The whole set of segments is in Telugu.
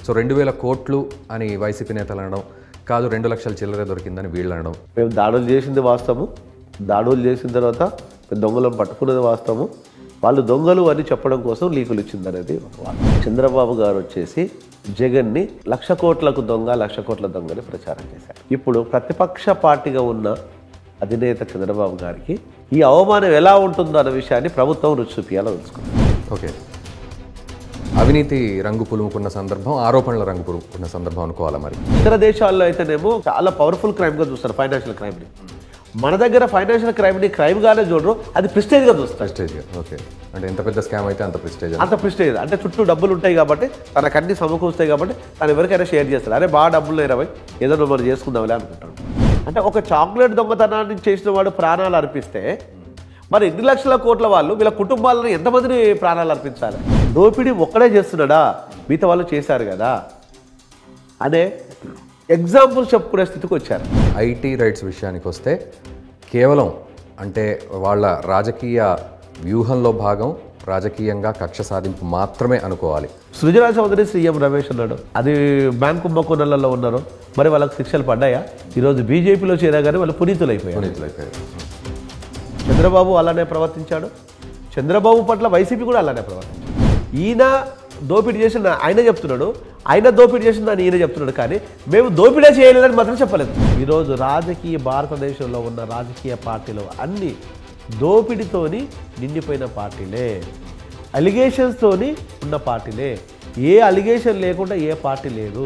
సో రెండు వేల కోట్లు అని వైసీపీ నేతలు అనడం కాదు రెండు లక్షల చిల్లర దొరికిందని వీళ్ళు అనడం మేము దాడులు చేసింది వాస్తవము దాడులు చేసిన తర్వాత మేము దొంగలను పట్టుకున్నది వాస్తవము వాళ్ళు దొంగలు అని చెప్పడం కోసం లీకులు ఇచ్చింది అనేది ఒక వాదన. చంద్రబాబు గారు వచ్చేసి జగన్ని లక్ష కోట్లకు దొంగ లక్ష కోట్ల దొంగని ప్రచారం చేశారు ఇప్పుడు ప్రతిపక్ష పార్టీగా ఉన్న అధినేత చంద్రబాబు గారికి ఈ అవమానం ఎలా ఉంటుందో అన్న విషయాన్ని ప్రభుత్వం రుచి చూపించాలని తెలుసుకుంది ఓకే అవినీతి రంగు పులుముకున్న సందర్భం ఆరోపణల రంగు పులుముకున్న సందర్భం అనుకోవాలా మరి ఇతర దేశాల్లో అయితేనేమో చాలా పవర్ఫుల్ క్రైమ్గా చూస్తారు ఫైనాన్షియల్ క్రైమ్ని మన దగ్గర ఫైనాన్షియల్ క్రైమ్ని క్రైమ్గానే చూడరు అది ప్రిస్టేజ్గా చూస్తారు ప్రెస్టేజ్ ఓకే అంటే ఎంత పెద్ద స్కామ్ అయితే అంత ప్రెస్టేజ్ అంత ప్రిస్టేజ్ అంటే చుట్టూ డబ్బులు ఉంటాయి కాబట్టి తనకు అన్ని సమకూరుస్తాయి కాబట్టి తను ఎవరికైనా షేర్ చేస్తాడు అరే బాగా డబ్బులు ఇరవై ఏదో నువ్వు మనం చేసుకుందాంలే అనుకుంటాడు అంటే ఒక చాక్లెట్ దొంగతనాన్ని చేసిన వాడు ప్రాణాలు అర్పిస్తే మరి ఎన్ని లక్షల కోట్ల వాళ్ళు వీళ్ళ కుటుంబాలను ఎంతమందిని ప్రాణాలు అర్పించాలి దోపిడీ ఒక్కడే చేస్తున్నాడా మిగతా వాళ్ళు చేశారు కదా అనే ఎగ్జాంపుల్ చెప్పుకునే స్థితికి వచ్చారు ఐటీ రైట్స్ విషయానికి వస్తే కేవలం అంటే వాళ్ళ రాజకీయ వ్యూహంలో భాగం రాజకీయంగా కక్ష సాధింపు మాత్రమే అనుకోవాలి సృజనా చౌదరి సీఎం రమేష్ అన్నాడు అది బ్యాంక్ కుంభకోణాలలో ఉన్నారు మరి వాళ్ళకి శిక్షలు పడ్డాయా ఈరోజు బీజేపీలో చేరగానే వాళ్ళు పునీతులు అయిపోయారు పునీతులైపోయారు చంద్రబాబు అలానే ప్రవర్తించాడు చంద్రబాబు పట్ల వైసీపీ కూడా అలానే ప్రవర్తించాడు ఈయన దోపిడీ చేసిన ఆయన చెప్తున్నాడు ఆయన దోపిడీ చేసిందని ఈయన చెప్తున్నాడు కానీ మేము దోపిడీ చేయలేదని మాత్రం చెప్పలేదు ఈరోజు రాజకీయ భారతదేశంలో ఉన్న రాజకీయ పార్టీలు అన్ని దోపిడీతోని నిండిపోయిన పార్టీలే అలిగేషన్స్తోని ఉన్న పార్టీలే ఏ అలిగేషన్ లేకుండా ఏ పార్టీ లేదు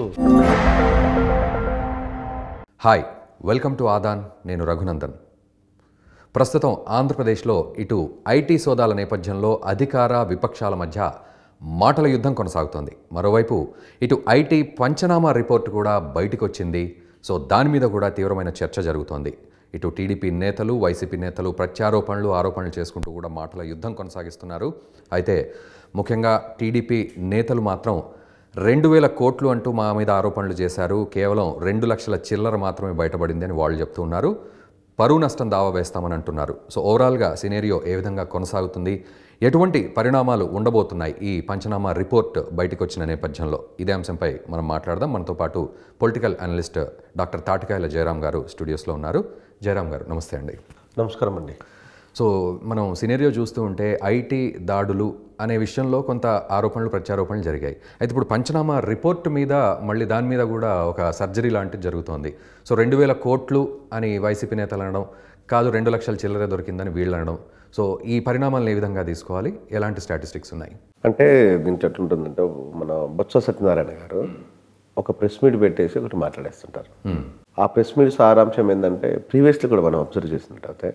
హాయ్ వెల్కమ్ టు ఆదాన్ నేను రఘునందన్ ప్రస్తుతం ఆంధ్రప్రదేశ్లో ఇటు ఐటీ సోదాల నేపథ్యంలో అధికార విపక్షాల మధ్య మాటల యుద్ధం కొనసాగుతోంది మరోవైపు ఇటు ఐటీ పంచనామా రిపోర్ట్ కూడా బయటకు వచ్చింది సో దాని మీద కూడా తీవ్రమైన చర్చ జరుగుతోంది ఇటు టీడీపీ నేతలు వైసీపీ నేతలు ప్రత్యారోపణలు ఆరోపణలు చేసుకుంటూ కూడా మాటల యుద్ధం కొనసాగిస్తున్నారు అయితే ముఖ్యంగా టీడీపీ నేతలు మాత్రం రెండు వేల కోట్లు అంటూ మా మీద ఆరోపణలు చేశారు కేవలం రెండు లక్షల చిల్లర మాత్రమే బయటపడింది అని వాళ్ళు చెప్తూ ఉన్నారు పరువు నష్టం దావా వేస్తామని అంటున్నారు సో ఓవరాల్గా సినేరియో ఏ విధంగా కొనసాగుతుంది ఎటువంటి పరిణామాలు ఉండబోతున్నాయి ఈ పంచనామా రిపోర్ట్ బయటకు వచ్చిన నేపథ్యంలో ఇదే అంశంపై మనం మాట్లాడదాం మనతో పాటు political analyst doctor Tatikayala Jayaram garu స్టూడియోస్లో ఉన్నారు జయరాం గారు నమస్తే అండి నమస్కారం అండి సో మనం సినేరియో చూస్తూ ఉంటే ఐటీ దాడులు అనే విషయంలో కొంత ఆరోపణలు ప్రత్యారోపణలు జరిగాయి అయితే ఇప్పుడు పంచనామా రిపోర్ట్ మీద మళ్ళీ దాని మీద కూడా ఒక సర్జరీ లాంటిది జరుగుతోంది సో రెండు వేల కోట్లు అని వైసీపీ నేతలు అనడం కాదు రెండు లక్షల చిల్లర దొరికిందని వీళ్ళు అనడం సో ఈ పరిణామాలను ఏ విధంగా తీసుకోవాలి ఎలాంటి స్టాటిస్టిక్స్ ఉన్నాయి అంటే దీంట్లో ఎట్లుంటుందంటే మన బొత్స సత్యనారాయణ గారు ఒక ప్రెస్ మీట్ పెట్టేసి ఒకటి మాట్లాడేస్తుంటారు ఆ ప్రెస్ మీట్ సారాంశం ఏంటంటే ప్రీవియస్లీ కూడా మనం అబ్జర్వ్ చేసినట్టయితే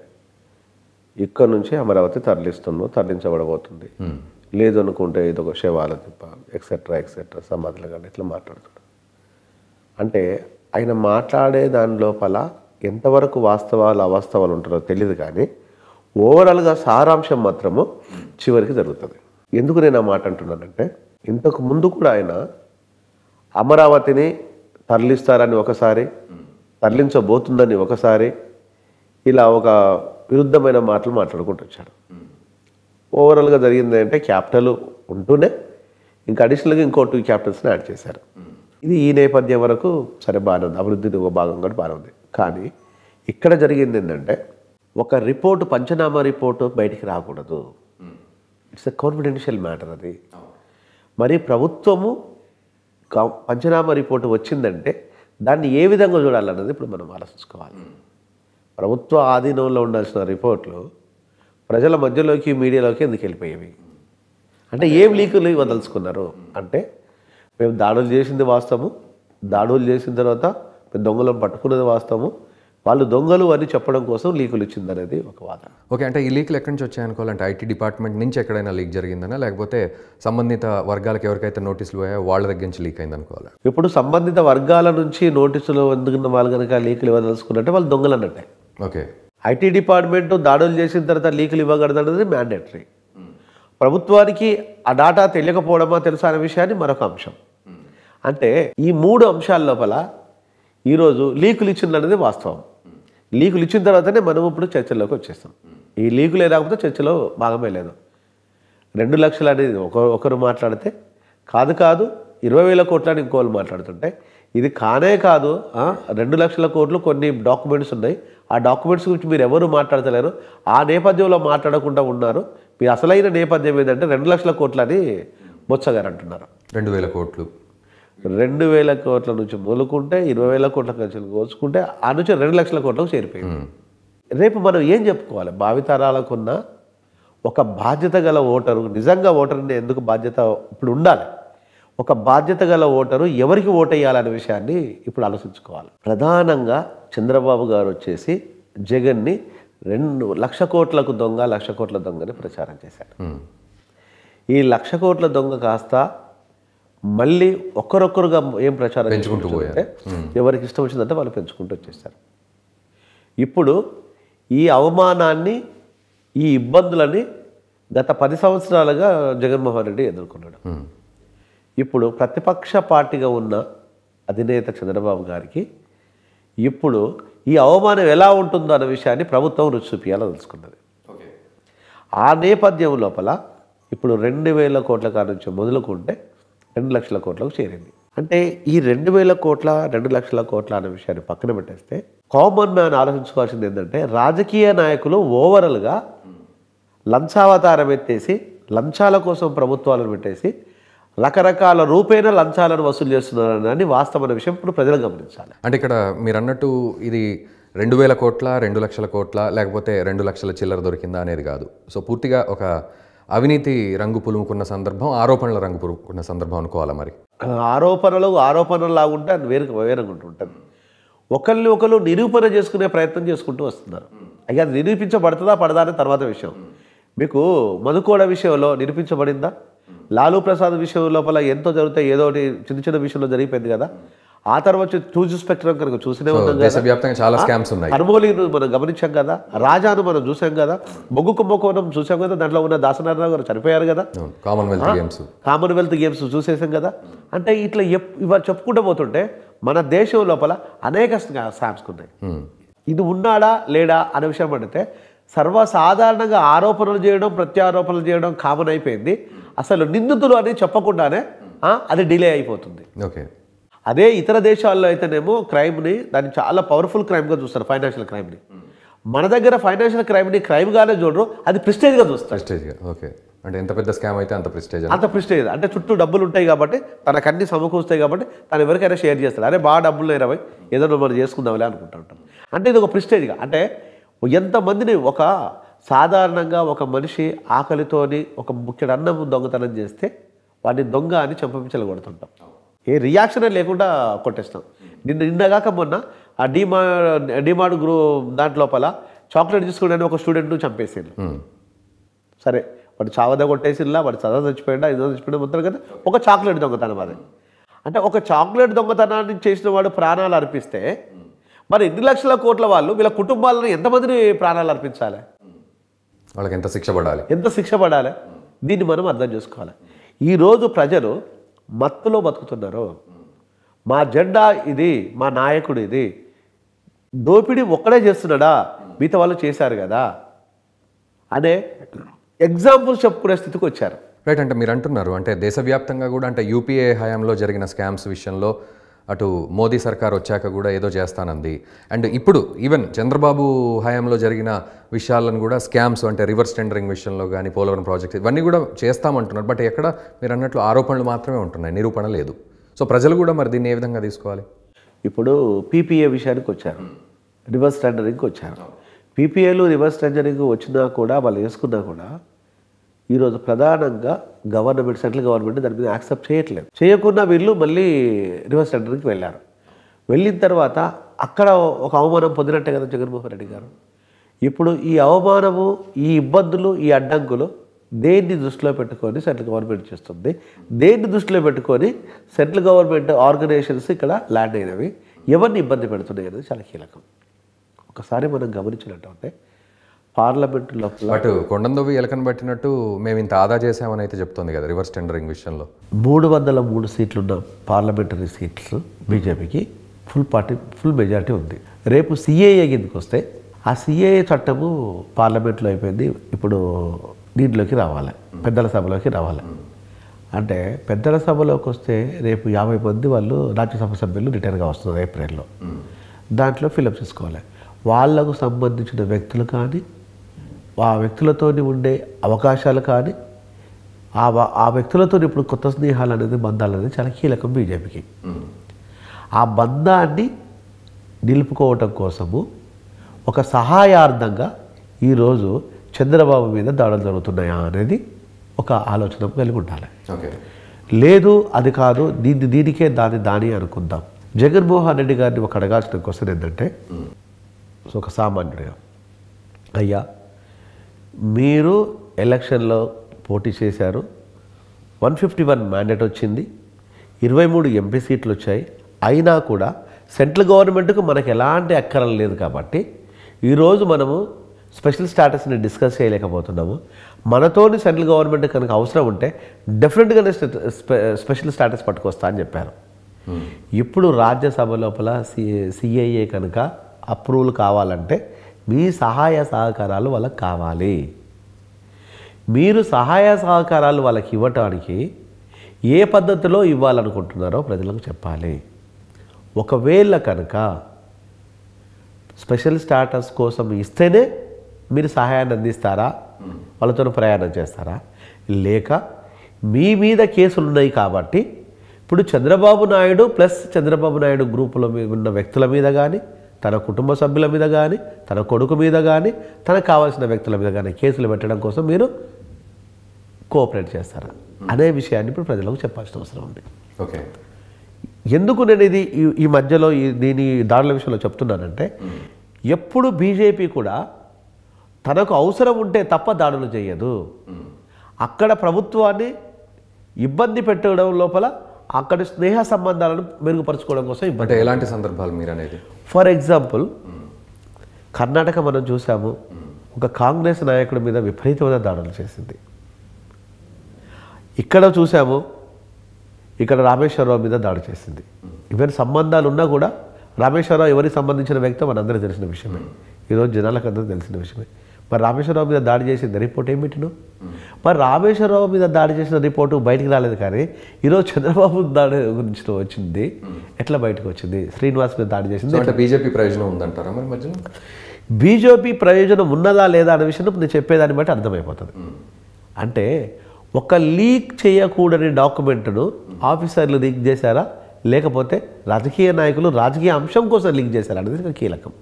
ఇక్కడ నుంచి అమరావతి తరలిస్తున్నాం తరలించబడబోతుంది లేదు అనుకుంటే ఇది ఒక శవాల తిప్ప ఎక్సెట్రా ఎక్సెట్రా సమాధులు కానీ ఇట్లా మాట్లాడుతున్నాడు అంటే ఆయన మాట్లాడే దాని లోపల ఎంతవరకు వాస్తవాలు అవాస్తవాలు ఉంటారో తెలియదు కానీ ఓవరాల్గా సారాంశం మాత్రము చివరికి జరుగుతుంది ఎందుకు నేను ఆ మాట అంటున్నానంటే ఇంతకు ముందు కూడా ఆయన అమరావతిని తరలిస్తారని ఒకసారి తరలించబోతుందని ఒకసారి ఇలా ఒక విరుద్ధమైన మాటలు మాట్లాడుకుంటూ వచ్చాడు ఓవరాల్గా జరిగింది అంటే క్యాపిటల్ ఉంటూనే ఇంకా అడిషనల్గా ఇంకో టూ క్యాపిటల్స్ని యాడ్ చేశారు ఇది ఈ నేపథ్యం వరకు సరే బాగానే ఉంది అభివృద్ధిని ఒక భాగం కూడా బాగానే ఉంది కానీ ఇక్కడ జరిగింది ఏంటంటే ఒక రిపోర్టు పంచనామా రిపోర్టు బయటికి రాకూడదు ఇట్స్ ఎ కాన్ఫిడెన్షియల్ మ్యాటర్ అది మరి ప్రభుత్వము కా- పంచనామా రిపోర్టు వచ్చిందంటే దాన్ని ఏ విధంగా చూడాలన్నది ఇప్పుడు మనం ఆలోచించుకోవాలి ప్రభుత్వ ఆధీనంలో ఉండాల్సిన రిపోర్ట్లు ప్రజల మధ్యలోకి మీడియాలోకి ఎందుకు వెళ్ళిపోయేవి అంటే ఏం లీకులు ఇవ్వదలుచుకున్నారు అంటే మేము దాడులు చేసింది వాస్తవము దాడులు చేసిన తర్వాత మేము దొంగలను పట్టుకున్నది వాస్తవము వాళ్ళు దొంగలు అని చెప్పడం కోసం లీకులు ఇచ్చింది అనేది ఒక వాదన ఓకే అంటే ఈ లీక్లు ఎక్కడి నుంచి వచ్చాయనుకోవాలంటే ఐటీ డిపార్ట్మెంట్ నుంచి ఎక్కడైనా లీక్ జరిగిందనా లేకపోతే సంబంధిత వర్గాలకు ఎవరికైతే నోటీసులు పోయాయో వాళ్ళ దగ్గర నుంచి లీక్ అయింది అనుకోవాలి ఇప్పుడు సంబంధిత వర్గాల నుంచి నోటీసులు ఎందుకున్న వాళ్ళు కనుక లీకులు ఇవ్వదలుచుకున్నట్టే వాళ్ళు దొంగలు అన్నట్టే ఓకే ఐటీ డిపార్ట్మెంట్ దాడులు చేసిన తర్వాత లీకులు ఇవ్వకూడదు అనేది మ్యాండేటరీ ప్రభుత్వానికి ఆ డాటా తెలియకపోవడమా తెలుసా అనే విషయాన్ని మరొక అంశం అంటే ఈ మూడు అంశాల లోపల ఈరోజు లీకులు ఇచ్చింది అనేది వాస్తవం లీకులు ఇచ్చిన తర్వాతనే మనం ఇప్పుడు చర్చల్లోకి వచ్చేస్తాం ఈ లీకులే రాకపోతే చర్చలో భాగమే లేదు రెండు లక్షలు అనేది ఒక ఒకరు మాట్లాడితే కాదు కాదు ఇరవై వేల కోట్లని ఇంకోళ్ళు మాట్లాడుతుంటే ఇది కానే కాదు ఆ, రెండు లక్షల కోట్లు కొన్ని డాక్యుమెంట్స్ ఉన్నాయి ఆ డాక్యుమెంట్స్ గురించి మీరు ఎవరు మాట్లాడతలేరు ఆ నేపథ్యంలో మాట్లాడకుండా ఉన్నారు మీ అసలైన నేపథ్యం ఏంటంటే రెండు లక్షల కోట్లని బొత్స గారు అంటున్నారు రెండు వేల కోట్లు రెండు వేల కోట్ల నుంచి మొదలుకుంటే ఇరవై వేల కోట్ల నుంచి కోసుకుంటే ఆ నుంచి రెండు లక్షల కోట్లకు చేరిపోయింది రేపు మనం ఏం చెప్పుకోవాలి భావితరాలకున్న ఒక బాధ్యత గల ఓటరు నిజంగా ఓటర్ని ఎందుకు బాధ్యత ఇప్పుడు ఉండాలి ఒక బాధ్యత గల ఓటరు ఎవరికి ఓటేయాలనే విషయాన్ని ఇప్పుడు ఆలోచించుకోవాలి ప్రధానంగా చంద్రబాబు గారు వచ్చేసి జగన్ని రెండు లక్ష కోట్లకు దొంగ లక్ష కోట్ల దొంగని ప్రచారం చేశారు మ్మ్. ఈ లక్ష కోట్ల దొంగ కాస్త మళ్ళీ ఒక్కరొక్కరుగా ఏం ప్రచారం పెంచుకుంటూ చేసుకుంటుంటే ఎవరికి ఇష్టం వచ్చిందంటే వాళ్ళు పెంచుకుంటూ వచ్చేస్తారు ఇప్పుడు ఈ అవమానాన్ని ఈ ఇబ్బందులని గత పది సంవత్సరాలుగా జగన్మోహన్ రెడ్డి ఎదుర్కొన్నాడు మ్మ్. ఇప్పుడు ప్రతిపక్ష పార్టీగా ఉన్న అధినేత చంద్రబాబు గారికి ఇప్పుడు ఈ అవమానం ఎలా ఉంటుందో అన్న విషయాన్ని ప్రభుత్వం రుచి చూపించాలని తెలుసుకున్నది ఆ నేపథ్యం లోపల ఇప్పుడు రెండు వేల కోట్ల కాడ నుంచి మొదలుకుంటే రెండు లక్షల కోట్లకు చేరింది అంటే ఈ రెండు వేల కోట్ల రెండు లక్షల కోట్ల అనే విషయాన్ని పక్కన పెట్టేస్తే కామన్ మ్యాన్ ఆలోచించుకోవాల్సింది ఏంటంటే రాజకీయ నాయకులు ఓవరాల్గా లంచావతారం ఎత్తేసి లంచాల కోసం ప్రభుత్వాలను పెట్టేసి రకరకాల రూపేణ లంచాలను వసూలు చేస్తున్నారని వాస్తవమైన విషయం ఇప్పుడు ప్రజలు గమనించాలి అంటే ఇక్కడ మీరు అన్నట్టు ఇది రెండు వేల కోట్ల రెండు లక్షల కోట్ల లేకపోతే రెండు లక్షల చిల్లర దొరికిందా అనేది కాదు సో పూర్తిగా ఒక అవినీతి రంగు పులుముకున్న సందర్భం ఆరోపణల రంగు పులుముకున్న సందర్భం అనుకోవాలా మరి ఆరోపణలు ఆరోపణలు లాగుంటే అది వేరు వేరంగా ఉంటుంటుంది ఒకరిని ఒకరు నిరూపణ చేసుకునే ప్రయత్నం చేసుకుంటూ వస్తున్నారు అయ్యా అది నిరూపించబడుతుందా పడదా అనే తర్వాత విషయం మీకు మధుకోడ విషయంలో నిరూపించబడిందా లాలూ ప్రసాద్ విషయం లోపల ఎంతో జరిగితే ఏదో ఒకటి చిన్న చిన్న విషయంలో జరిగిపోయింది కదా ఆ తర్వాత టూ జీ స్పెక్ట్రమ్ కనుక చూసినే ఉన్నాం కదా దేశవ్యాప్తంగా చాలా స్కామ్స్ ఉన్నాయి హర్మోలీను మనం గమనించాం కదా రాజాను మనం చూసాం కదా బొగ్గు కుంభకోణం చూసాం కదా దాంట్లో ఉన్న దాసనారాయణ గారు చనిపోయారు కదా అవును, కామన్వెల్త్ గేమ్స్ కామన్వెల్త్ గేమ్స్ చూసేసాం కదా అంటే ఇట్లా ఎప్- ఇవాళ చెప్పుకుంటూ పోతుంటే మన దేశం లోపల అనేక స్కామ్స్ ఉన్నాయి మ్మ్. ఇది ఉన్నాడా లేడా అనే విషయం పడితే సర్వసాధారణంగా ఆరోపణలు చేయడం ప్రత్యారోపణలు చేయడం కామన్ అయిపోయింది అసలు నిందితులు అని చెప్పకుండానే ఆ, అది డిలే అయిపోతుంది ఓకే అదే ఇతర దేశాల్లో అయితేనేమో క్రైమ్ని దాన్ని చాలా పవర్ఫుల్ క్రైమ్గా చూస్తారు ఫైనాన్షియల్ క్రైమ్ని మన దగ్గర ఫైనాన్షియల్ క్రైమ్ని క్రైమ్గానే చూడరు అది ప్రిస్టేజ్గా చూస్తారు ప్రెస్టేజ్గా ఓకే అంటే ఎంత పెద్ద స్కామ్ అయితే అంత ప్రెస్టేజ్ అంత ప్రిస్టేజ్ అంటే చుట్టూ డబ్బులు ఉంటాయి కాబట్టి తనకు అన్ని సమకూరుస్తాయి కాబట్టి తను ఎవరికైనా షేర్ చేస్తాడు అరే బాగా డబ్బులు ఇరవై ఏదో నువ్వు మనం చేసుకుందాంలే అనుకుంటా ఉంటాం అంటే ఇది ఒక ప్రిస్టేజ్గా అంటే ఎంతమందిని ఒక సాధారణంగా ఒక మనిషి ఆకలితోని ఒక ముఖ్యుడు అన్నం దొంగతనం చేస్తే వాడిని దొంగ అని చంపించలు కొడుతుంటాం ఏ రియాక్షన్ లేకుండా కొట్టేస్తాం నిన్న నిన్నగాక మొన్న ఆ డీమా డిమార్ట్ గ్రూ దాంట్లోపల చాక్లెట్ తీసుకుని ఒక స్టూడెంట్ను చంపేసిండు సరే వాడు చావద కొట్టేసిల్లా వాడు చదవ చచ్చిపోయాడా ఇదో చచ్చిపోయినా మొత్తం కదా ఒక చాక్లెట్ దొంగతనం అది అంటే ఒక చాక్లెట్ దొంగతనాన్ని చేసిన వాడు ప్రాణాలు అర్పిస్తే మరి ఎన్ని లక్షల కోట్ల వాళ్ళు వీళ్ళ కుటుంబాలను ఎంతమందిని ప్రాణాలు అర్పించాలి వాళ్ళకి ఎంత శిక్ష పడాలి ఎంత శిక్ష పడాలి దీన్ని మనం అర్థం చేసుకోవాలి ఈరోజు ప్రజలు మత్తులో బతుకుతున్నారు మా జెండా ఇది మా నాయకుడు ఇది దోపిడీ ఒక్కడే చేస్తున్నాడా మిగతా వాళ్ళు చేశారు కదా అనే ఎగ్జాంపుల్స్ చెప్పుకునే స్థితికి వచ్చారు రైట్ అంటే మీరు అంటున్నారు అంటే దేశవ్యాప్తంగా కూడా అంటే యూపీఏ హయాంలో జరిగిన స్కామ్స్ విషయంలో అటు మోదీ సర్కార్ వచ్చాక కూడా ఏదో చేస్తానంది అండ్ ఇప్పుడు ఈవెన్ చంద్రబాబు హయాంలో జరిగిన విషయాలను కూడా స్కామ్స్ అంటే రివర్స్ టెండరింగ్ విషయంలో కానీ పోలవరం ప్రాజెక్ట్ ఇవన్నీ కూడా చేస్తామంటున్నారు బట్ ఎక్కడ మీరు అన్నట్లు ఆరోపణలు మాత్రమే ఉంటున్నాయి నిరూపణ లేదు సో ప్రజలు కూడా మరి దీన్ని ఏ విధంగా తీసుకోవాలి ఇప్పుడు పీపీఏ విషయానికి వచ్చారు రివర్స్ టెండరింగ్కి వచ్చారు పీపీఏలు రివర్స్ టెండరింగ్ వచ్చినా కూడా వాళ్ళు వేసుకున్నా కూడా ఈరోజు ప్రధానంగా గవర్నమెంట్ సెంట్రల్ గవర్నమెంట్ దాని మీద యాక్సెప్ట్ చేయట్లేదు చేయకుండా వీళ్ళు మళ్ళీ రివర్స్ టెండరింగ్కి వెళ్ళారు వెళ్ళిన తర్వాత అక్కడ ఒక అవమానం పొందినట్టే కదా జగన్మోహన్ రెడ్డి గారు ఇప్పుడు ఈ అవమానము ఈ ఇబ్బందులు ఈ అడ్డంకులు దేన్ని దృష్టిలో పెట్టుకొని సెంట్రల్ గవర్నమెంట్ చేస్తుంది దేన్ని దృష్టిలో పెట్టుకొని సెంట్రల్ గవర్నమెంట్ ఆర్గనైజేషన్స్ ఇక్కడ ల్యాండ్ అయినవి ఎవరిని ఇబ్బంది పెడుతున్నాయి అనేది చాలా కీలకం ఒకసారి మనం గమనించినట్టుంటే పార్లమెంట్ లోపల బట్ కొండందోవి ఎలకను పట్టినట్టు మేము ఇంత ఆదా చేసామని అయితే చెప్తోంది కదా రివర్స్ టెండరింగ్ విషయంలో మూడు వందల మూడు సీట్లున్న పార్లమెంటరీ సీట్స్ బీజేపీకి ఫుల్ పార్టీ ఫుల్ మెజారిటీ ఉంది రేపు సిఏఏ కిందకి వస్తే ఆ సిఏఏ చట్టము పార్లమెంట్లో అయిపోయింది ఇప్పుడు దీంట్లోకి రావాలి పెద్దల సభలోకి రావాలి అంటే పెద్దల సభలోకి వస్తే రేపు యాభై మంది వాళ్ళు రాజ్యసభ సభ్యులు రిటైర్గా వస్తున్నారు ఏప్రిల్లో దాంట్లో ఫిలప్ చేసుకోవాలి వాళ్ళకు సంబంధించిన వ్యక్తులు కానీ ఆ వ్యక్తులతోని ఉండే అవకాశాలు కానీ ఆ వ- ఆ వ్యక్తులతో ఇప్పుడు కొత్త స్నేహాలు అనేది బంధాలు అనేది చాలా కీలకం బీజేపీకి ఆ బంధాన్ని నిలుపుకోవటం కోసము ఒక సహాయార్థంగా ఈరోజు చంద్రబాబు మీద దాడులు జరుగుతున్నాయా అనేది ఒక ఆలోచన కలిగి ఉండాలి ఓకే లేదు అది కాదు దీన్ని దీనికే దాని దాని అనుకుందాం జగన్మోహన్ రెడ్డి గారిని ఒక అడగాల్సిన క్వశ్చన్ ఏంటంటే సో ఒక సామాన్యుడిగా అయ్యా మీరు ఎలక్షన్లో పోటీ చేశారు వన్ ఫిఫ్టీ వన్ మ్యాండేట్ వచ్చింది ఇరవై మూడు ఎంపీ సీట్లు వచ్చాయి అయినా కూడా సెంట్రల్ గవర్నమెంట్కు మనకు ఎలాంటి అక్కరం లేదు కాబట్టి ఈరోజు మనము స్పెషల్ స్టాటస్ని డిస్కస్ చేయలేకపోతున్నాము మనతోని సెంట్రల్ గవర్నమెంట్ కనుక అవసరం ఉంటే డెఫినెట్గా నేను స్పె- స్పెషల్ స్టాటస్ పట్టుకొస్తా అని చెప్పారు ఇప్పుడు రాజ్యసభ లోపల సి సిఐఏ కనుక అప్రూవల్ కావాలంటే మీ సహాయ సహకారాలు వాళ్ళకి కావాలి మీరు సహాయ సహకారాలు వాళ్ళకి ఇవ్వటానికి ఏ పద్ధతిలో ఇవ్వాలనుకుంటున్నారో ప్రజలకు చెప్పాలి ఒకవేళ కనుక స్పెషల్ స్టాటస్ కోసం ఇస్తేనే మీరు సహాయాన్ని అందిస్తారా వాళ్ళతో ప్రయాణం చేస్తారా లేక మీ మీద కేసులు ఉన్నాయి కాబట్టి ఇప్పుడు చంద్రబాబు నాయుడు ప్లస్ చంద్రబాబు నాయుడు గ్రూపులో మీద ఉన్న వ్యక్తుల మీద కానీ తన కుటుంబ సభ్యుల మీద కానీ తన కొడుకు మీద కానీ తనకు కావాల్సిన వ్యక్తుల మీద కానీ కేసులు పెట్టడం కోసం మీరు కోఆపరేట్ చేస్తారా అనే విషయాన్ని ఇప్పుడు ప్రజలకు చెప్పాల్సిన అవసరం ఉంది ఓకే ఎందుకు నేను ఇది ఈ- ఈ మధ్యలో ఈ దీని దాడుల విషయంలో చెప్తున్నానంటే ఎప్పుడు బీజేపీ కూడా తనకు అవసరం ఉంటే తప్ప దాడులు చేయదు అక్కడ ప్రభుత్వాన్ని ఇబ్బంది పెట్టడం లోపల అక్కడి స్నేహ సంబంధాలను మెరుగుపరచుకోవడం కోసం ఇబ్బంది అంటే ఎలాంటి సందర్భాలు మీరు అనేది ఫర్ ఎగ్జాంపుల్ కర్ణాటక మనం చూసాము ఒక కాంగ్రెస్ నాయకుడి మీద విపరీతమైన దాడులు చేసింది ఇక్కడ చూసాము ఇక్కడ రామేశ్వరరావు మీద దాడి చేసింది ఈవెన్ సంబంధాలు ఉన్నా కూడా రామేశ్వరరావు ఎవరికి సంబంధించిన వ్యక్తి మనందరికీ తెలిసిన విషయమే ఈరోజు జనాలకు అందరూ తెలిసిన విషయమే మరి రామేశ్వరరావు మీద దాడి చేసింది రిపోర్ట్ ఏం పెట్టిను మరి రామేశ్వరరావు మీద దాడి చేసిన రిపోర్టు బయటికి రాలేదు కానీ ఈరోజు చంద్రబాబు దాడి గురించి వచ్చింది ఎట్లా బయటకు వచ్చింది శ్రీనివాస్ మీద దాడి చేసింది సో అంటే బీజేపీ ప్రయోజనం ఉందంటారా మరి మధ్యలో బీజేపీ ప్రయోజనం ఉన్నదా లేదా అనే విషయం నేను చెప్పేదాన్ని బట్టి అర్థమైపోతుంది అంటే ఒక లీక్ చేయకూడని డాక్యుమెంట్ను ఆఫీసర్లు లీక్ చేశారా లేకపోతే రాజకీయ నాయకులు రాజకీయ అంశం కోసం లీక్ చేశారా అనేది ఇక్కడ కీలకం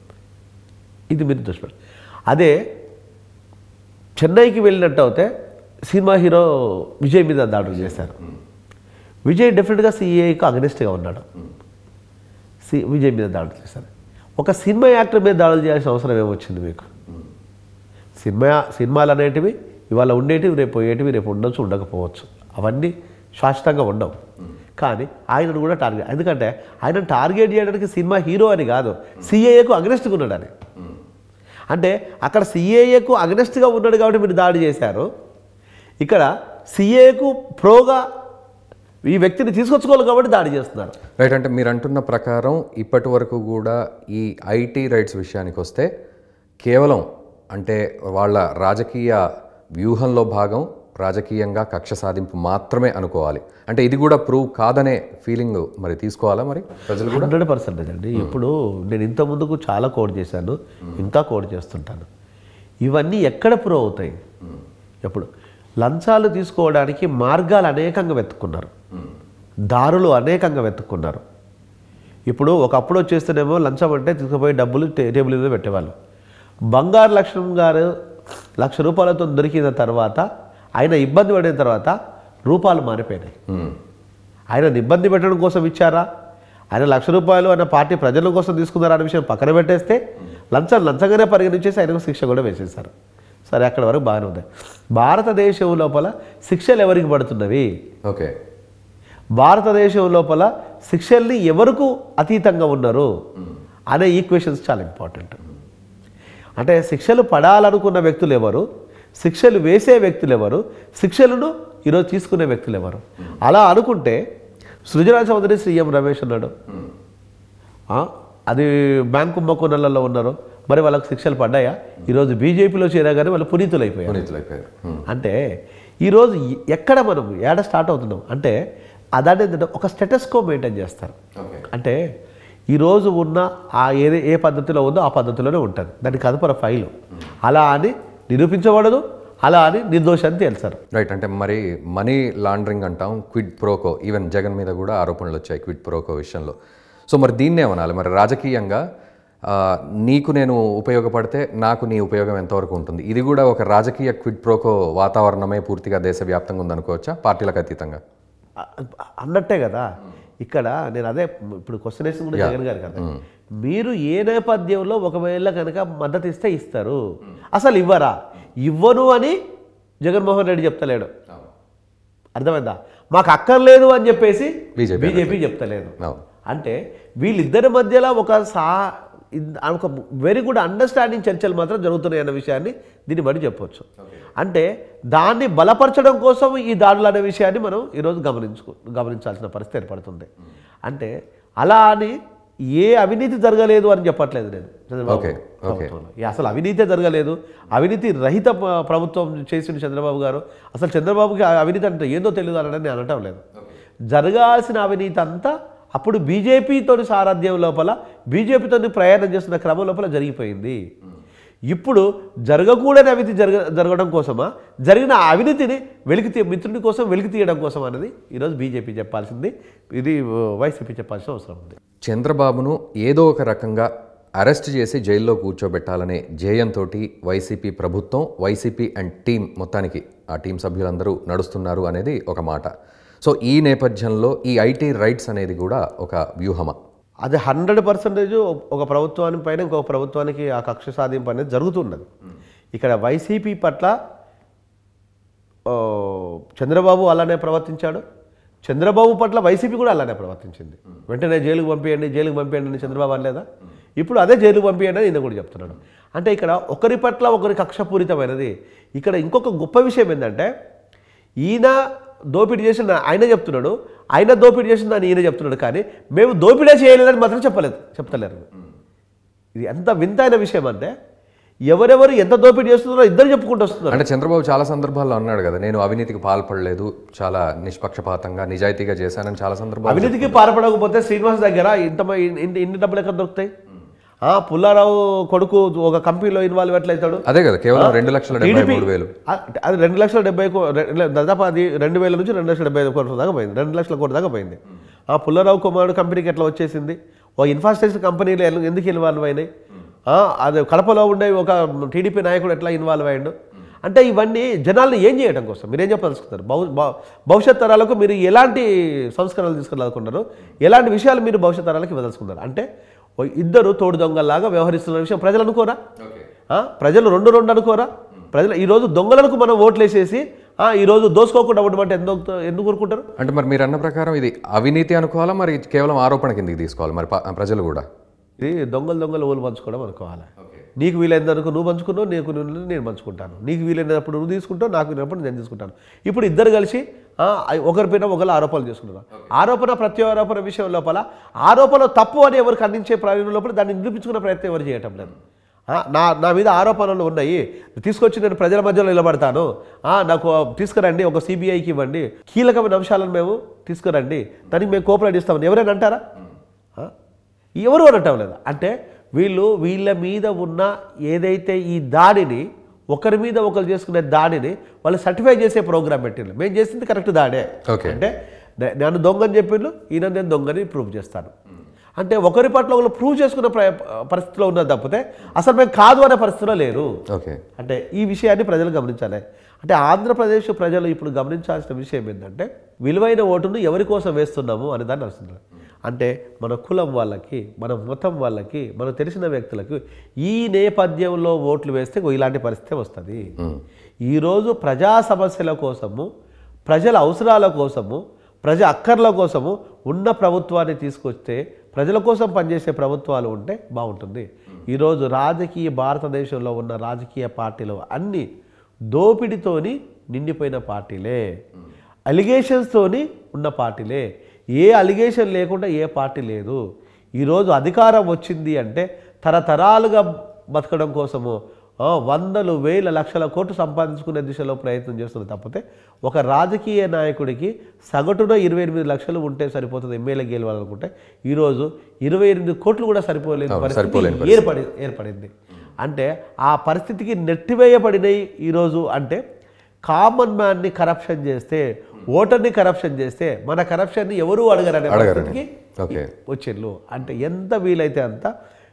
ఇది మీరు దృష్టి అదే చెన్నైకి వెళ్ళినట్టు అయితే సినిమా హీరో విజయ్ మీద దాడులు చేశారు విజయ్ డెఫినెట్గా సిఏకి అగనిస్ట్గా ఉన్నాడు సి విజయ్ మీద దాడులు చేశారు ఒక సినిమా యాక్టర్ మీద దాడులు చేయాల్సిన అవసరం ఏమొచ్చింది మీకు సినిమా సినిమాలు అనేటివి ఇవాళ ఉండేటివి రేపు పోయేటివి రేపు ఉండొచ్చు ఉండకపోవచ్చు అవన్నీ శాశ్వతంగా ఉండవు కానీ ఆయనను కూడా టార్గెట్ ఎందుకంటే ఆయన టార్గెట్ చేయడానికి సినిమా హీరో అని కాదు సిఏఏకు అగ్నెస్ట్గా ఉన్నాడని అంటే అక్కడ సిఏఏకు అగ్నెస్ట్గా ఉన్నాడు కాబట్టి మీరు దాడి చేశారు ఇక్కడ సిఏకు ప్రోగా ఈ వ్యక్తిని తీసుకొచ్చుకోవాలి కాబట్టి దాడి చేస్తున్నారు రైట్ అంటే మీరు అంటున్న ప్రకారం ఇప్పటి వరకు కూడా ఈ ఐటీ రైట్స్ విషయానికి వస్తే కేవలం అంటే వాళ్ళ రాజకీయ వ్యూహంలో భాగం రాజకీయంగా కక్ష సాధింపు మాత్రమే అనుకోవాలి అంటే ఇది కూడా ప్రూవ్ కాదనే ఫీలింగ్ మరి తీసుకోవాలా మరి ప్రజలు కూడా హండ్రెడ్ పర్సెంటేజ్ అండి ఇప్పుడు నేను ఇంత ముందుకు చాలా కోడ్ చేశాను ఇంకా కోడ్ చేస్తుంటాను ఇవన్నీ ఎక్కడ ప్రూవ్ అవుతాయి ఎప్పుడు లంచాలు తీసుకోవడానికి మార్గాలు అనేకంగా వెతుక్కున్నారు దారులు అనేకంగా వెతుక్కున్నారు ఇప్పుడు ఒకప్పుడు వచ్చేస్తేనేమో లంచం అంటే తీసుకుపోయి డబ్బులు టే- టేబుల్ మీద పెట్టేవాళ్ళు బంగారు లక్ష్మణ్ గారు లక్ష రూపాయలతో దొరికిన తర్వాత ఆయన ఇబ్బంది పడిన తర్వాత రూపాయలు మారిపోయినాయి మ్మ్. ఆయన ఇబ్బంది పెట్టడం కోసం ఇచ్చారా ఆయన లక్ష రూపాయలు ఆయన పార్టీ ప్రజల కోసం తీసుకున్నారా అనే విషయం పక్కన పెట్టేస్తే లంచం లంచంగానే పరిగణించేసి ఆయనకు శిక్ష కూడా వేసేశారు సరే అక్కడ వరకు బాగానే ఉంది భారతదేశం లోపల శిక్షలు ఎవరికి పడుతున్నవి ఓకే భారతదేశం లోపల శిక్షల్ని ఎవరికి అతీతంగా ఉన్నారు అనే ఈక్వేషన్స్ చాలా ఇంపార్టెంట్ అంటే శిక్షలు పడాలనుకున్న వ్యక్తులు ఎవరు శిక్షలు వేసే వ్యక్తులు ఎవరు శిక్షలను ఈరోజు తీసుకునే వ్యక్తులు ఎవరు అలా అనుకుంటే సృజనా చౌదరి సీఎం రమేష్ అన్నాడు ఆ, అది బ్యాంకు కుంభకోణాలలో ఉన్నారు మరి వాళ్ళకి శిక్షలు పడ్డాయా ఈరోజు బీజేపీలో చేరగానే వాళ్ళు పునీతులైపోయారు పునీతులైపోయారు మ్మ్. అంటే ఈరోజు ఎ- ఎక్కడ మనం ఏడ స్టార్ట్ అవుతున్నాం అంటే అదాన్ని ఏంటంటే ఒక స్టెటస్కో మెయింటైన్ చేస్తారు అంటే ఈరోజు ఉన్న ఆ ఏ ఏ పద్ధతిలో ఉందో ఆ పద్ధతిలోనే ఉంటుంది దానికి కదపర ఫైలు అలా అని నిరూపించబడదు అలా అని నిర్దోషాన్ని తేల్చారు రైట్ అంటే మరి మనీ లాండరింగ్ అంటాం క్విడ్ ప్రోకో ఈవెన్ జగన్ మీద కూడా ఆరోపణలు వచ్చాయి క్విడ్ ప్రోకో విషయంలో సో మరి దీన్నే అనాలి మరి రాజకీయంగా ఆ, నీకు నేను ఉపయోగపడితే నాకు నీ ఉపయోగం ఎంతవరకు ఉంటుంది ఇది కూడా ఒక రాజకీయ క్విడ్ ప్రోకో వాతావరణమే పూర్తిగా దేశవ్యాప్తంగా ఉందనుకోవచ్చా పార్టీలకు అతీతంగా అ- అన్నట్టే కదా ఇక్కడ నేను అదే ఇప్పుడు క్వశ్చన్ వేసింది కూడా జగన్ గారు కదా మీరు ఏ నేపథ్యంలో ఒకవేళ కనుక మద్దతు ఇస్తే ఇస్తారు అసలు ఇవ్వరా ఇవ్వను అని జగన్మోహన్ రెడ్డి చెప్తలేడు అర్థమైందా మాకు అక్కర్లేదు అని చెప్పేసి BJP బీజేపీ చెప్తలేదు అవును అంటే వీళ్ళిద్దరి మధ్యలో ఒక సా ఇద్- ఒక వెరీ గుడ్ అండర్స్టాండింగ్ చర్చలు మాత్రం జరుగుతున్నాయి అన్న విషయాన్ని దీన్ని బట్టి చెప్పొచ్చు అంటే దాన్ని బలపరచడం కోసం ఈ దాడులు అనే విషయాన్ని మనం ఈరోజు గమనించుకో గమనించాల్సిన పరిస్థితి ఏర్పడుతుంది అంటే అలా అని ఏ అవినీతి జరగలేదు అని చెప్పట్లేదు నేను చంద్రబాబు Okay, okay. ప్రభుత్వంలో. ఈ అసలు అవినీతే జరగలేదు అవినీతి రహిత ప- ప్రభుత్వం చేసిన చంద్రబాబు గారు అసలు చంద్రబాబుకి ఆ అవినీతి అంటే ఏందో తెలియదు అనడం నేను అనటం లేదు జరగాల్సిన అవినీతి అంతా అప్పుడు బీజేపీతో సారథ్యం లోపల బీజేపీతో ప్రయాణం చేస్తున్న క్రమం లోపల జరిగిపోయింది ఇప్పుడు జరగకూడని అవినీతి జరగ జరగడం కోసమా జరిగిన ఆ అవినీతిని వెలికి తీ మిత్రుడి కోసం వెలికి తీయడం కోసం అనేది ఈరోజు బీజేపీ చెప్పాల్సింది ఇది వైసీపీ చెప్పాల్సిన అవసరం ఉంది చంద్రబాబును ఏదో ఒక రకంగా అరెస్ట్ చేసి జైల్లో కూర్చోబెట్టాలనే ధ్యేయంతో వైసీపీ ప్రభుత్వం వైసీపీ అండ్ టీం మొత్తానికి ఆ టీం సభ్యులందరూ నడుస్తున్నారు అనేది ఒక మాట సో ఈ నేపథ్యంలో ఈ ఐటీ రైట్స్ అనేది కూడా ఒక వ్యూహమా అది హండ్రెడ్ పర్సెంటేజ్ ఒక ప్రభుత్వాని పైన ఇంకొక ప్రభుత్వానికి ఆ కక్ష సాధింపు అనేది జరుగుతున్నది ఇక్కడ వైసీపీ పట్ల ఆ, చంద్రబాబు అలానే ప్రవర్తించాడు చంద్రబాబు పట్ల వైసీపీ కూడా అలానే ప్రవర్తించింది వెంటనే జైలుకు పంపించండి జైలుకు పంపించండి అని చంద్రబాబు అనలేదా ఇప్పుడు అదే జైలుకు పంపించండి అని ఈయన కూడా చెప్తున్నాడు అంటే ఇక్కడ ఒకరి పట్ల ఒకరి కక్షపూరితమైనది ఇక్కడ ఇంకొక గొప్ప విషయం ఏంటంటే ఈయన దోపిడీ చేసిన ఆయన చెప్తున్నాడు ఆయన దోపిడీ చేసిన ఈయన చెప్తున్నాడు కానీ మేము దోపిడీ చేయలేదని మాత్రం చెప్పలేదు చెప్తలేరు ఇది ఎంత వింతైన విషయం అంటే ఎవరెవరు ఎంత దోపిడీ చేస్తున్నారో ఇద్దరు చెప్పుకుంటూ వస్తున్నారు అంటే చంద్రబాబు చాలా సందర్భాల్లో అన్నాడు కదా నేను అవినీతికి పాల్పడలేదు చాలా నిష్పక్షపాతంగా నిజాయితీగా చేశానని చాలా సందర్భాలు అవినీతికి పాల్పడకపోతే శ్రీనివాస్ దగ్గర ఇంత ఇన్ని ఇన్ని డబ్బులు ఎక్కడ దొరుకుతాయి ఆ పుల్లారావు కొడుకు ఒక కంపెనీలో ఇన్వాల్వ్ ఎట్లయితాడు అదే కదా కేవలం రెండు లక్షల డెబ్బై TDP మూడు వేలు ఆ, అది రెండు లక్షల డెబ్బై కో- రె- దాదాపు అది రెండు వేల నుంచి రెండు లక్షల డెబ్బై ఐదు కోట్ల దాకా పోయింది రెండు లక్షల కోట్ల దాకా పోయింది ఆ పుల్లారావు కుమారుడు కంపెనీకి ఎట్లా వచ్చేసింది ఓ ఇన్ఫ్రాస్ట్రక్చర్ కంపెనీలు ఎల్- ఎందుకు ఇన్వాల్వ్ అయినాయి ఆ, అది కడపలో ఉండే ఒక టీడీపీ నాయకుడు ఎట్లా ఇన్వాల్వ్ అయ్యాడు అంటే ఇవన్నీ జనాల్ని ఏం చేయడం కోసం మీరు ఏం చెప్పదలుచుకున్నారు భవి భ- భవిష్యత్ తరాలకు మీరు ఎలాంటి సంస్కరణలు తీసుకురాలనుకున్నారు ఎలాంటి విషయాలు మీరు భవిష్యత్ తరాలకు ఇవ్వదలుచుకున్నారు అంటే ఓ ఇద్దరు తోడు దొంగల్లాగా వ్యవహరిస్తున్న విషయం ప్రజలు అనుకోరా ఆ? ప్రజలు రెండు రెండు అనుకోరా ప్రజలు ఈరోజు దొంగలకు మనం ఓట్లు వేసేసి ఆ, ఈరోజు దోసుకోకుండా ఉండమంటే ఎందుకు ఎందుకు ఊరుకుంటారు అంటే మరి మీరు అన్న ప్రకారం ఇది అవినీతి అనుకోవాలా మరి కేవలం ఆరోపణ కిందకి తీసుకోవాలి మరి ప- ప్రజలు కూడా ఇది దొంగలు దొంగలు ఓలు పంచుకోవడం అనుకోవాలి నీకు వీలైనందుకు నువ్వు పంచుకున్నావు నీకు వీలైనందుకు నేను పంచుకుంటాను నీకు వీలైనప్పుడు నువ్వు తీసుకుంటావు నాకు వీలైనప్పుడు నేను తీసుకుంటాను ఇప్పుడు ఇద్దరు కలిసి ఆ, ఒకరిపైన ఒకరు ఆరోపణలు చేసుకుంటున్నారు ఆరోపణ ప్రత్యారోపణ విషయం లోపల ఆరోపణ తప్పు అని ఎవరు ఖండించే ప్రయోజనం లోపల దాన్ని నిరూపించుకునే ప్రయత్నం ఎవరు చేయటం లేదు ఆ, నా నా మీద ఆరోపణలు ఉన్నాయి తీసుకొచ్చి నేను ప్రజల మధ్యలో నిలబడతాను ఆ, నాకు తీసుకురండి ఒక సిబిఐకి ఇవ్వండి కీలకమైన అంశాలను మేము తీసుకురండి దానికి మేము కోఆపరేట్ ఇస్తామని ఎవరైనా అంటారా ఆ? ఎవరు అనటం లేదు అంటే వీళ్ళు వీళ్ళ మీద ఉన్న ఏదైతే ఈ దాడిని ఒకరి మీద ఒకరు చేసుకునే దాడిని వాళ్ళు సర్టిఫై చేసే ప్రోగ్రామ్ పెట్టిండ్రు మేము చేసింది కరెక్ట్ దాడే ఓకే అంటే నే- నన్ను దొంగని చెప్పిండ్రు ఈయన నేను దొంగని ప్రూవ్ చేస్తాను అంటే ఒకరి పట్ల ఒకరు ప్రూవ్ చేసుకునే ప్ర- పరిస్థితిలో ఉన్నది తప్పితే అసలు మేము కాదు అనే పరిస్థితిలో లేరు ఓకే అంటే ఈ విషయాన్ని ప్రజలు గమనించాలి అంటే ఆంధ్రప్రదేశ్ ప్రజలు ఇప్పుడు గమనించాల్సిన విషయం ఏంటంటే విలువైన ఓటును ఎవరి కోసం వేస్తున్నాము అనే దాన్ని అడుగుతున్నారు అంటే మన కులం వాళ్ళకి మన మతం వాళ్ళకి మనకు తెలిసిన వ్యక్తులకు ఈ నేపథ్యంలో ఓట్లు వేస్తే ఇగో ఇలాంటి పరిస్థితి వస్తుంది ఈరోజు ప్రజా సమస్యల కోసము ప్రజల అవసరాల కోసము ప్రజా అక్కర్ల కోసము ఉన్న ప్రభుత్వాన్ని తీసుకొస్తే ప్రజల కోసం పనిచేసే ప్రభుత్వాలు ఉంటే బాగుంటుంది ఈరోజు రాజకీయ భారతదేశంలో ఉన్న రాజకీయ పార్టీలు అన్నీ దోపిడితోని నిండిపోయిన పార్టీలే అలిగేషన్స్తోని ఉన్న పార్టీలే ఏ అలిగేషన్ లేకుండా ఏ పార్టీ లేదు ఈరోజు అధికారం వచ్చింది అంటే తరతరాలుగా బతకడం కోసము ఆ, వందలు వేల లక్షల కోట్లు సంపాదించుకునే దిశలో ప్రయత్నం చేస్తుంది తప్పితే ఒక రాజకీయ నాయకుడికి సగటున ఇరవై ఎనిమిది లక్షలు ఉంటే సరిపోతుంది ఎమ్మెల్యే గెలవాలనుకుంటే ఈరోజు ఇరవై ఎనిమిది కోట్లు కూడా సరిపోలేని సరిపోలేని పరిస్థితి ఏర్పడి ఏర్పడింది అంటే ఆ పరిస్థితికి నెట్టివేయబడినాయి ఈరోజు అంటే కామన్ మ్యాన్ని కరప్షన్ చేస్తే ఓటర్ని కరప్షన్ చేస్తే మన కరప్షన్ని ఎవరు అడగరనే అడగరని. పరిస్థితికి ఓకే వచ్చిండ్రు అంటే ఎంత వీలైతే అంత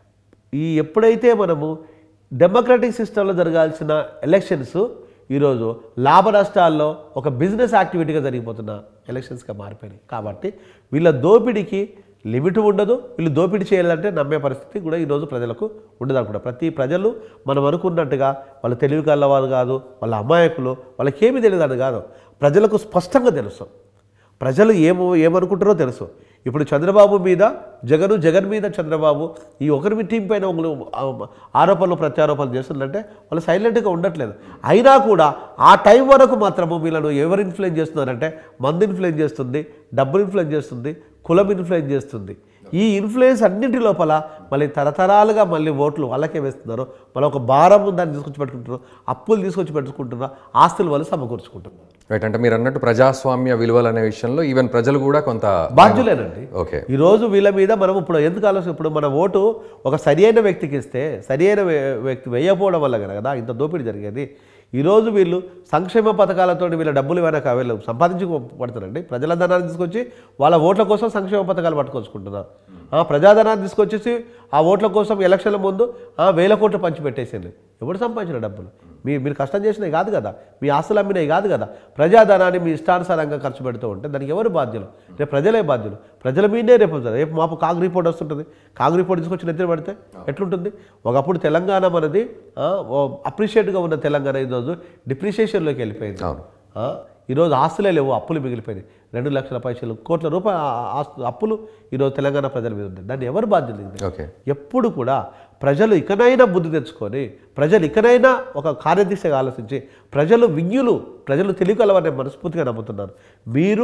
ఈ ఎప్పుడైతే మనము డెమోక్రటిక్ సిస్టంలో జరగాల్సిన ఎలక్షన్స్ ఈరోజు లాభ నష్టాల్లో ఒక బిజినెస్ యాక్టివిటీగా జరిగిపోతున్న ఎలక్షన్స్గా మారిపోయినాయి కాబట్టి వీళ్ళ దోపిడీకి లిమిట్ ఉండదు వీళ్ళు దోపిడీ చేయాలంటే నమ్మే పరిస్థితి కూడా ఈరోజు ప్రజలకు ఉండదు అనుకుంటా ప్రతి ప్రజలు మనం అనుకున్నట్టుగా వాళ్ళ తెలివి కలవారు కాదు వాళ్ళ అమాయకులు వాళ్ళకేమీ తెలియదు అని కాదు ప్రజలకు స్పష్టంగా తెలుసు ప్రజలు ఏమో ఏమనుకుంటారో తెలుసు ఇప్పుడు చంద్రబాబు మీద జగను జగన్ మీద చంద్రబాబు ఈ ఒకరి టీం పైన ఒకరు ఆ- ఆరోపణలు ప్రత్యారోపణలు చేస్తుందంటే వాళ్ళు సైలెంట్గా ఉండట్లేదు అయినా కూడా ఆ టైం వరకు మాత్రము వీళ్ళను ఎవరు ఇన్ఫ్లుయెన్స్ చేస్తున్నారంటే మందు ఇన్ఫ్లుయెన్స్ చేస్తుంది డబ్బులు ఇన్ఫ్లుయెన్స్ చేస్తుంది కులం ఇన్ఫ్లుయెన్స్ చేస్తుంది ఈ ఇన్ఫ్లుయెన్స్ అన్నింటి లోపల మళ్ళీ తరతరాలుగా మళ్ళీ ఓట్లు వాళ్ళకే వేస్తున్నారు మళ్ళీ ఒక భారం దాన్ని తీసుకొచ్చి పెట్టుకుంటున్నారు అప్పులు తీసుకొచ్చి పెట్టుకుంటున్నారు ఆస్తులు వాళ్ళు సమకూర్చుకుంటున్నారు రైట్ అంటే మీరు అన్నట్టు ప్రజాస్వామ్య విలువలు అనే విషయంలో ఈవెన్ ప్రజలు కూడా కొంత బాధ్యులేనండి ఓకే ఈ రోజు వీళ్ళ మీద మనం ఇప్పుడు ఎందుకు ఆలోచన ఇప్పుడు మన ఓటు ఒక సరి అయిన వ్యక్తికి ఇస్తే సరి అయిన వ్య- వ్యక్తి వేయకపోవడం వల్ల కదా ఇంత దోపిడీ జరిగేది ఈరోజు వీళ్ళు సంక్షేమ పథకాలతో వీళ్ళ డబ్బులు వెనక వీళ్ళు సంపాదించుకోబడుతున్నారండి ప్రజల ధనాన్ని తీసుకొచ్చి వాళ్ళ ఓట్ల కోసం సంక్షేమ పథకాలు పట్టుకొచ్చుకుంటున్నారు ఆ ప్రజాధనాన్ని తీసుకొచ్చేసి ఆ ఓట్ల కోసం ఎలక్షన్ల ముందు ఆ వేల కోట్లు పంచిపెట్టేసింది ఎవడు సంపాదించిన డబ్బులు మీ మీరు కష్టం చేసినవి కాదు కదా మీ ఆస్తులు అమ్మినవి కాదు కదా ప్రజాధనాన్ని మీ ఇష్టానుసారంగా ఖర్చు పెడుతూ ఉంటే దానికి ఎవరు బాధ్యులు రేపు ప్రజలే బాధ్యులు ప్రజల మీదే రేపు వస్తారు. రేపు మాపు కాగ్ రిపోర్ట్ వస్తుంటుంది కాగ్ రిపోర్ట్ తీసుకొచ్చి నెత్తిన పడితే ఎట్లుంటుంది ఒకప్పుడు తెలంగాణ మనది అప్రిషియేట్గా ఉన్న తెలంగాణ ఈరోజు డిప్రిషియేషన్లోకి వెళ్ళిపోయింది అవును. ఆ, ఈరోజు ఆస్తులే లేవు అప్పులు మిగిలిపోయినాయి రెండు లక్షల పైసలు కోట్ల రూపాయల ఆస్తు అప్పులు ఈరోజు తెలంగాణ ప్రజల మీద ఉంది దాన్ని ఎవరు బాధ్యులు ఇది? ఓకే ఎప్పుడు కూడా ప్రజలు ఇకనైనా బుద్ధి తెచ్చుకొని ప్రజలు ఇకనైనా ఒక కార్యదీక్షగా ఆలోచించి ప్రజలు విజ్ఞులు ప్రజలు తెలియగలవని మనస్ఫూర్తిగా నమ్ముతున్నారు మీరు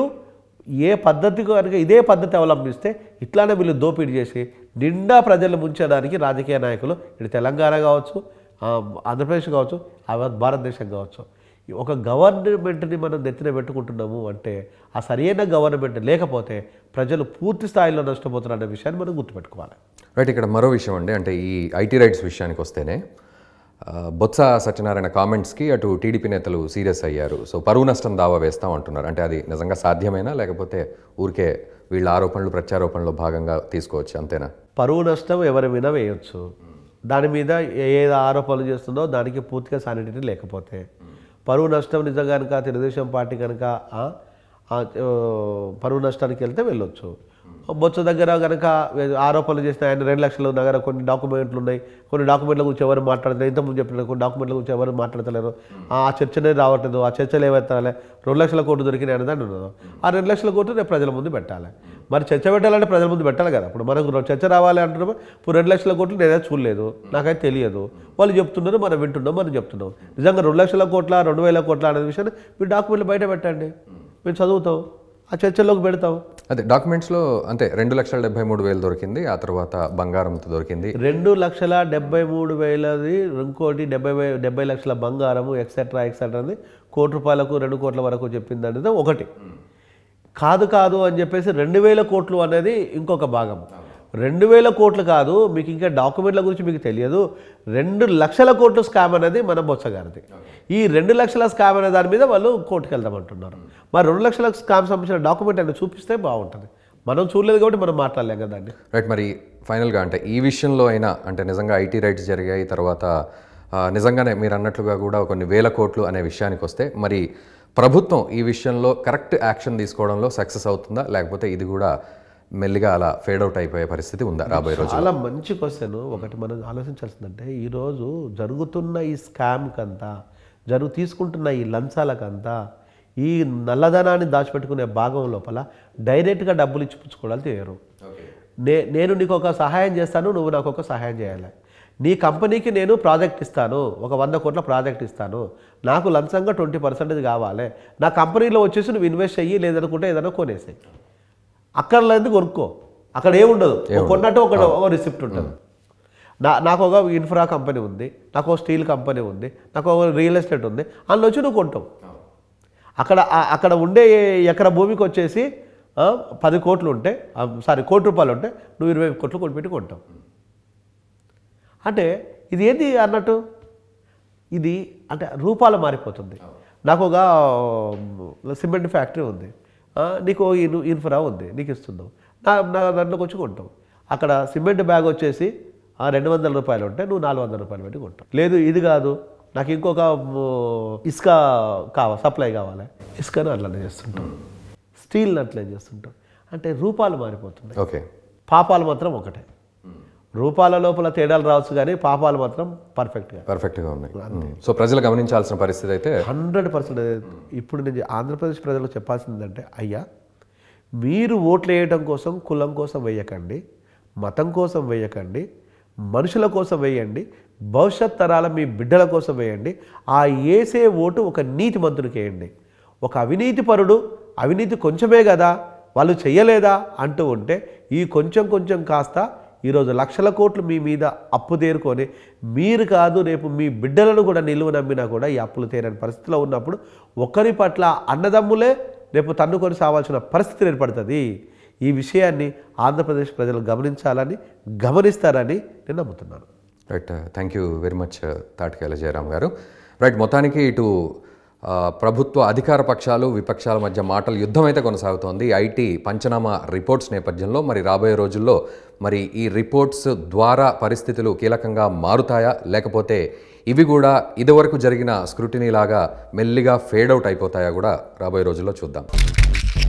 ఏ పద్ధతి కనుక ఇదే పద్ధతి అవలంబిస్తే ఇట్లానే వీళ్ళు దోపిడీ చేసి నిండా ప్రజలు ముంచడానికి రాజకీయ నాయకులు ఇటు తెలంగాణ కావచ్చు ఆ, ఆంధ్రప్రదేశ్ కావచ్చు ఆ భారతదేశం కావచ్చు ఒక గవర్నమెంట్ని మనం నెత్తిన పెట్టుకుంటున్నాము అంటే ఆ సరైన గవర్నమెంట్ లేకపోతే ప్రజలు పూర్తి స్థాయిలో నష్టపోతున్నారు అనే విషయాన్ని మనం గుర్తుపెట్టుకోవాలి రైట్ ఇక్కడ మరో విషయం అండి అంటే ఈ ఐటీ రైట్స్ విషయానికి వస్తేనే ఆ, బొత్స సత్యనారాయణ కామెంట్స్కి అటు టీడీపీ నేతలు సీరియస్ అయ్యారు సో పరువు నష్టం దావా వేస్తాం అంటున్నారు అంటే అది నిజంగా సాధ్యమేనా లేకపోతే ఊరికే వీళ్ళ ఆరోపణలు ప్రత్యారోపణలో భాగంగా తీసుకోవచ్చు అంతేనా పరువు నష్టం ఎవరి మీద వేయొచ్చు దాని మీద ఏ ఏ ఆరోపణలు చేస్తుందో దానికి పూర్తిగా సానిటీ లేకపోతే పరువు నష్టం నిజంగా కనుక తెలుగుదేశం పార్టీ కనుక ఆ, ఆ, ఓ, పరువు నష్టానికి వెళ్తే వెళ్ళొచ్చు బొత్స దగ్గర కనుక ఆరోపణలు చేసిన ఆయన రెండు లక్షల దగ్గర కొన్ని డాక్యుమెంట్లు ఉన్నాయి కొన్ని డాక్యుమెంట్ల గురించి ఎవరు మాట్లాడలేదు ఇంతకుముందు చెప్పిన కొన్ని డాక్యుమెంట్ల గురించి ఎవరు మాట్లాడతలేరు ఆ చర్చనే రావట్లేదు ఆ చర్చలు ఏవైతే రెండు లక్షల కోట్లు దొరికినాయి అనేది అని ఉన్నదో ఆ రెండు లక్షల కోట్లు రేపు ప్రజల ముందు పెట్టాలి మరి చర్చ పెట్టాలంటే ప్రజల ముందు పెట్టాలి కదా ఇప్పుడు మనకు చర్చ రావాలి అంటున్నాము ఇప్పుడు రెండు లక్షల కోట్లు నేనే చూడలేదు నాకైతే తెలియదు వాళ్ళు చెప్తున్నారు మనం వింటున్నాం మనం చెప్తున్నాం నిజంగా రెండు లక్షల కోట్ల రెండు వేల కోట్ల అనే విషయాన్ని మీరు డాక్యుమెంట్లు బయట పెట్టండి మేము చదువుతాం ఆ చర్చల్లోకి పెడతాం అదే డాక్యుమెంట్స్లో అంతే రెండు లక్షల డెబ్బై మూడు వేలు దొరికింది ఆ తర్వాత బంగారంతో దొరికింది రెండు లక్షల డెబ్బై మూడు వేలది ఇంకోటి డెబ్బై వే డెబ్బై లక్షల బంగారము ఎక్సెట్రా ఎక్సెట్రా అని కోటి రూపాయలకు రెండు కోట్ల వరకు చెప్పింది అనేది ఒకటి కాదు కాదు అని చెప్పేసి రెండు వేల కోట్లు అనేది ఇంకొక భాగం రెండు వేల కోట్లు కాదు మీకు ఇంకా డాక్యుమెంట్ల గురించి మీకు తెలియదు రెండు లక్షల కోట్లు స్కామ్ అనేది మన బొత్స గారిది ఈ రెండు లక్షల స్కామ్ అనే దాని మీద వాళ్ళు కోర్టుకు వెళ్దామంటున్నారు మరి రెండు లక్షల స్కామ్ సంబంధించిన డాక్యుమెంట్ అనేది చూపిస్తే బాగుంటుంది మనం చూడలేదు కాబట్టి మనం మాట్లాడలేం కదండి రైట్ మరి ఫైనల్గా అంటే ఈ విషయంలో అయినా అంటే నిజంగా ఐటీ రైట్స్ జరిగాయి తర్వాత ఆ, నిజంగానే మీరు అన్నట్లుగా కూడా కొన్ని వేల కోట్లు అనే విషయానికి వస్తే మరి ప్రభుత్వం ఈ విషయంలో కరెక్ట్ యాక్షన్ తీసుకోవడంలో సక్సెస్ అవుతుందా లేకపోతే ఇది కూడా మెల్లిగా అలా ఫేడ్ అవుట్ అయిపోయే పరిస్థితి ఉందా రాబోయే రోజు చాలా మంచి క్వశ్చన్ ఒకటి మనం ఆలోచించాల్సిందంటే ఈరోజు జరుగుతున్న ఈ స్కామ్కంతా జరుగు తీసుకుంటున్న ఈ లంచాలకంతా ఈ నల్లధనాన్ని దాచిపెట్టుకునే భాగం లోపల డైరెక్ట్గా డబ్బులు ఇచ్చి పుచ్చుకోవడాలు చేయరు నే నేను నీకు ఒక సహాయం చేస్తాను నువ్వు నాకు ఒక సహాయం చేయాలి నీ కంపెనీకి నేను ప్రాజెక్ట్ ఇస్తాను ఒక వంద కోట్ల ప్రాజెక్ట్ ఇస్తాను నాకు లంచంగా ట్వంటీ పర్సెంటేజ్ కావాలి నా కంపెనీలో వచ్చేసి నువ్వు ఇన్వెస్ట్ చెయ్యి లేదనుకుంటే ఏదైనా కొనేసాయి అక్కడ లేదు కొనుక్కో అక్కడ ఏముండదు ఒక కొన్నట్టు ఒక ఒక రిసిప్ట్ ఉంటుంది నా నాకు ఒక ఇన్ఫ్రా కంపెనీ ఉంది నాకు ఒక స్టీల్ కంపెనీ ఉంది నాకు ఒక రియల్ ఎస్టేట్ ఉంది అందులో వచ్చి నువ్వు కొంటావు అక్కడ ఆ- అక్కడ ఉండే ఎకర భూమికి వచ్చేసి ఆ, పది కోట్లు ఉంటే సారీ కోటి రూపాయలు ఉంటే నువ్వు ఇరవై కోట్లు కొనిపెట్టి కొంటావు అంటే ఇది ఏంది అన్నట్టు ఇది అంటే రూపాలు మారిపోతుంది నాకు ఒక ఉమ్, సిమెంట్ ఫ్యాక్టరీ ఉంది ఆ, నీకు ఓ ఇన్- ఇన్ఫ్రా ఉంది నీకు ఇస్తున్నావు నా నా దాంట్లోకి వచ్చి కొంటావు అక్కడ సిమెంట్ బ్యాగ్ వచ్చేసి ఆ, రెండు వందల రూపాయలు ఉంటే నువ్వు నాలుగు వందల రూపాయలు పెట్టి కొంటావు లేదు ఇది కాదు నాకు ఇంకొక ఉమ్, ఇసుక కావాలి సప్లై కావాలి ఇసుకను అట్లనే చేస్తుంటాం స్టీల్ని అట్లనే చేస్తుంటాం అంటే రూపాలు మారిపోతున్నాయి ఓకే పాపాలు మాత్రం ఒకటే రూపాల లోపల తేడాలు రావచ్చు కానీ పాపాలు మాత్రం పర్ఫెక్ట్గా పర్ఫెక్ట్గా ఉన్నాయి సో ప్రజలు గమనించాల్సిన పరిస్థితి అయితే హండ్రెడ్ పర్సెంట్ ఇప్పుడు నేను ఆంధ్రప్రదేశ్ ప్రజలకు చెప్పాల్సింది ఏంటంటే అయ్యా మీరు ఓట్లు వేయటం కోసం కులం కోసం వేయకండి మతం కోసం వేయకండి మనుషుల కోసం వేయండి భవిష్యత్ తరాల మీ బిడ్డల కోసం వేయండి ఆ వేసే ఓటు ఒక నీతి మంతుడికి వేయండి ఒక అవినీతి పరుడు అవినీతి కొంచెమే కదా వాళ్ళు చెయ్యలేదా అంటూ ఉంటే ఈ కొంచెం కొంచెం కాస్త ఈరోజు లక్షల కోట్లు మీ మీద అప్పు తీరుకొని మీరు కాదు రేపు మీ బిడ్డలను కూడా నిలువ నమ్మినా కూడా ఈ అప్పులు తీరని పరిస్థితిలో ఉన్నప్పుడు ఒకరి పట్ల అన్నదమ్ములే రేపు తన్నుకొని సావాల్సిన పరిస్థితి ఏర్పడుతుంది ఈ విషయాన్ని ఆంధ్రప్రదేశ్ ప్రజలు గమనించాలని గమనిస్తారని నేను నమ్ముతున్నాను right thank you very much Tatikela Jayaram garu right మొత్తానికి ఇటు ఆ, ప్రభుత్వ అధికార పక్షాలు విపక్షాల మధ్య మాటల యుద్ధం అయితే కొనసాగుతోంది ఐటీ పంచనామా రిపోర్ట్స్ నేపథ్యంలో మరి రాబోయే రోజుల్లో మరి ఈ రిపోర్ట్స్ ద్వారా పరిస్థితులు కీలకంగా మారుతాయా లేకపోతే ఇవి కూడా ఇదివరకు జరిగిన స్క్రూటినీ లాగా మెల్లిగా ఫేడ్ అవుట్ అయిపోతాయా కూడా రాబోయే రోజుల్లో చూద్దాం